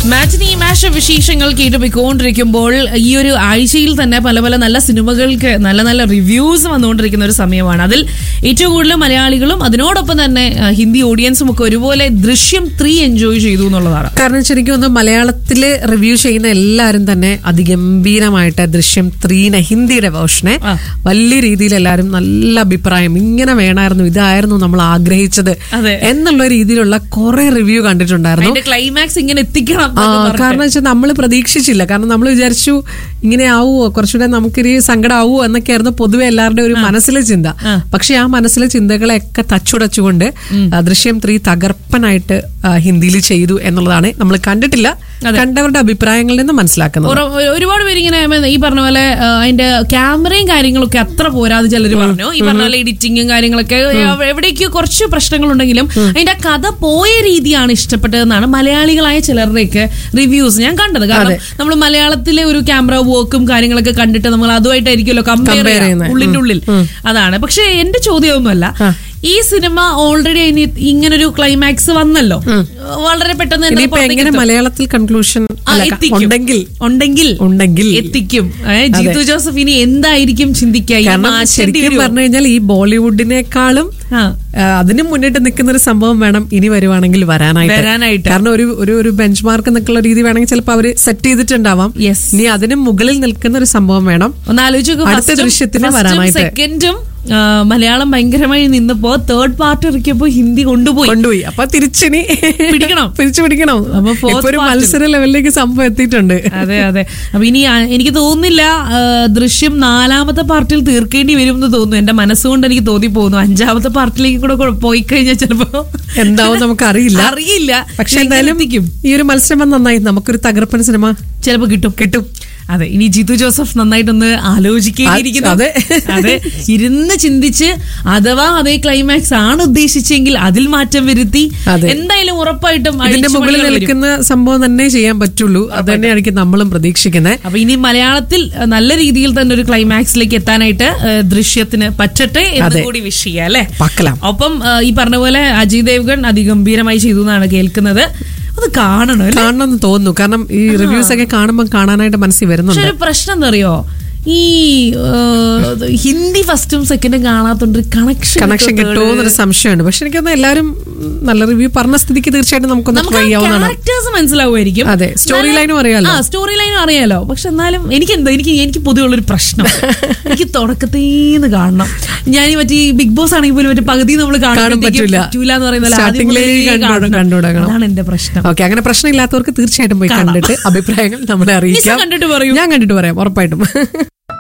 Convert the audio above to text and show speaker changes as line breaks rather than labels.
മാറ്റിനി മാഷ വിശേഷങ്ങൾ കേട്ടുപോയിക്കൊണ്ടിരിക്കുമ്പോൾ ഈ ഒരു ആഴ്ചയിൽ തന്നെ പല പല നല്ല സിനിമകൾക്ക് നല്ല നല്ല റിവ്യൂസ് വന്നുകൊണ്ടിരിക്കുന്ന ഒരു സമയമാണ് അതിൽ ഏറ്റവും കൂടുതൽ മലയാളികളും അതിനോടൊപ്പം തന്നെ ആ, ഹിന്ദി ഓഡിയൻസും ഒക്കെ ഒരുപോലെ ദൃശ്യം ത്രീ എൻജോയ് ചെയ്തു എന്നുള്ളതാണ്
കാരണം ശരിക്കും ഒന്ന് മലയാളത്തില് റിവ്യൂ ചെയ്യുന്ന എല്ലാവരും തന്നെ അതിഗംഭീരമായിട്ട് ദൃശ്യം ത്രീനെ ഹിന്ദിയുടെ വേർഷനെ
ആ.
വലിയ രീതിയിൽ എല്ലാവരും നല്ല അഭിപ്രായം ഇങ്ങനെ വേണമായിരുന്നു ഇതായിരുന്നു നമ്മൾ ആഗ്രഹിച്ചത്
അതെ.
എന്നുള്ള രീതിയിലുള്ള കുറെ റിവ്യൂ കണ്ടിട്ടുണ്ടായിരുന്നു
അതിന്റെ ക്ലൈമാക്സ് ഇങ്ങനെ എത്തിക്കണം
ആ
എന്നൊക്കെ പറഞ്ഞിട്ട്.
കാരണം വെച്ചാൽ നമ്മൾ പ്രതീക്ഷിച്ചില്ല കാരണം നമ്മൾ വിചാരിച്ചു ഇങ്ങനെ ആവുമോ കുറച്ചുകൂടെ നമുക്കൊരു സങ്കടമാവുമോ എന്നൊക്കെയായിരുന്നു പൊതുവെ എല്ലാവരുടെയും ഒരു മനസ്സിലെ ചിന്ത പക്ഷെ ആ മനസ്സിലെ ചിന്തകളെയൊക്കെ തച്ചുടച്ചുകൊണ്ട് ആ, ദൃശ്യം ത്രീ തകർപ്പനായിട്ട് ആ, ഹിന്ദിയിൽ ചെയ്തു എന്നുള്ളതാണ് നമ്മൾ കണ്ടിട്ടില്ല കണ്ടവരുടെ അഭിപ്രായങ്ങളിൽ നിന്ന് മനസ്സിലാക്കുന്നത്
ഒരു- ഒരുപാട് പേര് ഇങ്ങനെ ഈ പറഞ്ഞ പോലെ ആ, അതിന്റെ ക്യാമറയും കാര്യങ്ങളൊക്കെ അത്ര പോരാതെ ചിലർ പറഞ്ഞു ഈ പറഞ്ഞ പോലെ എഡിറ്റിങ്ങും കാര്യങ്ങളൊക്കെ എവ- എവിടേക്കോ കുറച്ച് പ്രശ്നങ്ങളുണ്ടെങ്കിലും അതിന്റെ കഥ പോയ രീതിയാണ് ഇഷ്ടപ്പെട്ടതെന്നാണ് മലയാളികളായ ചിലരുടെയൊക്കെ റിവ്യൂസ് ഞാൻ കണ്ടത് കാരണം നമ്മൾ മലയാളത്തിലെ ഒരു ക്യാമറ വർക്കും കാര്യങ്ങളൊക്കെ കണ്ടിട്ട് നമ്മൾ അതുമായിട്ടായിരിക്കുമല്ലോ കമ്പയർ
Compare ചെയ്യുന്നത്.
ഉള്ളിന്റെ ഉള്ളിൽ അതാണ് പക്ഷെ എന്റെ ചോദ്യമൊന്നുമല്ല ഈ സിനിമ ഓൾറെഡി അതിന് ഇങ്ങനൊരു ക്ലൈമാക്സ് വന്നല്ലോ വളരെ പെട്ടെന്ന് തന്നെ
ഇനിയിപ്പോ
പുറത്തേക്ക്
എങ്ങനെ
എത്തും.
മലയാളത്തിൽ കൺക്ലൂഷൻ
ആ, എത്തിക്കും.
ഉണ്ടെങ്കിൽ
ഉണ്ടെങ്കിൽ
ഉണ്ടെങ്കിൽ
എത്തിക്കും ഏ, ജീതു ജോസഫ് ഇനി എന്തായിരിക്കും ചിന്തിക്കുക ഇത്
കാരണം
മാറ്റേണ്ടി
ശരിക്കും
വരുമോ?
പറഞ്ഞു കഴിഞ്ഞാൽ ഈ ബോളിവുഡിനേക്കാളും
ആ,
ആ, അതിന് മുന്നിട്ട് നിൽക്കുന്ന ഒരു സംഭവം വേണം ഇനി വരുവാണെങ്കിൽ വരാനായിട്ട്
വരാനായിട്ട്.
കാരണം ഒരു ഒരു ഒരു ബെഞ്ച് മാർക്ക് എന്നൊക്കെയുള്ള രീതി വേണമെങ്കിൽ ചിലപ്പോൾ അവര് സെറ്റ് ചെയ്തിട്ടുണ്ടാവാം
Yes.
ഇനി അതിന് മുകളിൽ നിൽക്കുന്ന ഒരു സംഭവം വേണം
ഒന്ന് ആലോചിച്ച്
അടുത്ത ദൃശ്യത്തിന് വരാനായിട്ട്.
സെക്കൻഡും മലയാളം ഭയങ്കരമായി നിന്നപ്പോ തേർഡ് പാർട്ട് ഇറക്കിയപ്പോ ഹിന്ദി കൊണ്ടുപോയി
കൊണ്ടുപോയി അപ്പൊ തിരിച്ചിനി
പിടിക്കണം.
പിടിച്ചു പിടിക്കണം
അപ്പൊ fourth
ഇപ്പൊ ഒരു
part.
മത്സര ലെവലിലേക്ക് സംഭവം എത്തിയിട്ടുണ്ട്
അതെ അതെ അപ്പൊ ഇനി ആ, എനിക്ക് തോന്നുന്നില്ല ആ, ദൃശ്യം നാലാമത്തെ പാർട്ടിൽ തീർക്കേണ്ടി വരും എന്ന് തോന്നുന്നു എന്റെ മനസ്സുകൊണ്ട് എനിക്ക് തോന്നി പോകുന്നു അഞ്ചാമത്തെ പാർട്ടിലേക്ക് കൂടെ കൊ- പോയി കഴിഞ്ഞാൽ ചിലപ്പോ
എന്താവും നമുക്ക് അറിയില്ല
അറിയില്ല
പക്ഷെ എന്തായാലും ഈ ഒരു മത്സരം നന്നായി നമുക്കൊരു തകർപ്പൻ സിനിമ
ചിലപ്പോ കിട്ടും കിട്ടും അതെ ഇനി ജിതു ജോസഫ് നന്നായിട്ടൊന്ന് ആലോചിക്കേണ്ടിയിരിക്കുന്നു
ആ, അതെ.
അതെ ഇരുന്ന് ചിന്തിച്ച് അഥവാ അതേ ക്ലൈമാക്സ് ആണ് ഉദ്ദേശിച്ചെങ്കിൽ അതിൽ മാറ്റം വരുത്തി
അതെ.
എന്തായാലും ഉറപ്പായിട്ടും
ഇതിന്റെ
അഴിച്ചുപണികൾ
മുകളിൽ
വരും.
നിൽക്കുന്ന സംഭവം തന്നെ ചെയ്യാൻ പറ്റുള്ളൂ അത് തന്നെയായിരിക്കും നമ്മളും പ്രതീക്ഷിക്കുന്നത്
അപ്പൊ ഇനി മലയാളത്തിൽ അഹ്, നല്ല രീതിയിൽ തന്നെ ഒരു ക്ലൈമാക്സിലേക്ക് എത്താനായിട്ട് അഹ്, ദൃശ്യത്തിന് പറ്റട്ടെ എന്ന്
അതെ.
കൂടി വിഷ് ചെയ്യാം അല്ലെ
പാക്കലാം
ഒപ്പം അഹ്, ഈ പറഞ്ഞ പോലെ അജയ് ദേവ്ഗൺ അതിഗംഭീരമായി ചെയ്തു എന്നാണ് കേൾക്കുന്നത് അത് കാണണം അല്ലേ
കാണണമെന്ന് തോന്നുന്നു കാരണം ഈ റിവ്യൂസ് ഒക്കെ കാണുമ്പോൾ കാണാനായിട്ട് മനസ്സിൽ
പക്ഷെ
വരുന്നുണ്ട്
ഒരു പ്രശ്നം എന്താ അറിയോ ഈ ഏഹ്, ഹിന്ദി ഫസ്റ്റും സെക്കൻഡും കാണാത്തോണ്ട് കണക്ഷൻ
കണക്ഷൻ കിട്ടുമോ എന്നൊരു സംശയമുണ്ട് പക്ഷെ എനിക്കൊന്ന് എല്ലാവരും നല്ല റിവ്യൂ പറഞ്ഞ സ്ഥിതിക്ക് തീർച്ചയായിട്ടും നമുക്കൊന്ന്
നമുക്ക്
ട്രൈ ചെയ്യാവുന്നതാണ്
ക്യാരക്ടേഴ്സ് മനസ്സിലാവുമായിരിക്കും
അതെ, story
നല്ല-
line ഉം അറിയാലോ.
ആ സ്റ്റോറി ലൈനും അറിയാലോ പക്ഷെ എന്നാലും എനിക്ക് എന്താ എനിക്ക് എനിക്ക് പൊതുവെയുള്ളൊരു പ്രശ്നം എനിക്ക് തുടക്കത്തേന്ന് കാണണം ഞാൻ ഈ മറ്റേ ഈ ബിഗ് ബോസ് ആണെങ്കിൽ പോലും മറ്റേ പകുതി നമ്മൾ
കാണാൻ പറ്റൂല.
പറ്റൂല എന്ന് പറയുന്നത്
Starting ലേക്ക് കണ്ടു- കണ്ടുപിടിക്കണം.
അതാണ് എന്റെ പ്രശ്നം
ഓക്കെ അങ്ങനെ പ്രശ്നമില്ലാത്തവർക്ക് തീർച്ചയായിട്ടും പോയി
കാണാം.
കണ്ടിട്ട് അഭിപ്രായങ്ങൾ നമ്മളെ അറിയിക്കാം
കണ്ടിട്ട് പറയൂ.
ഞാൻ കണ്ടിട്ട് പറയാം ഉറപ്പായിട്ടും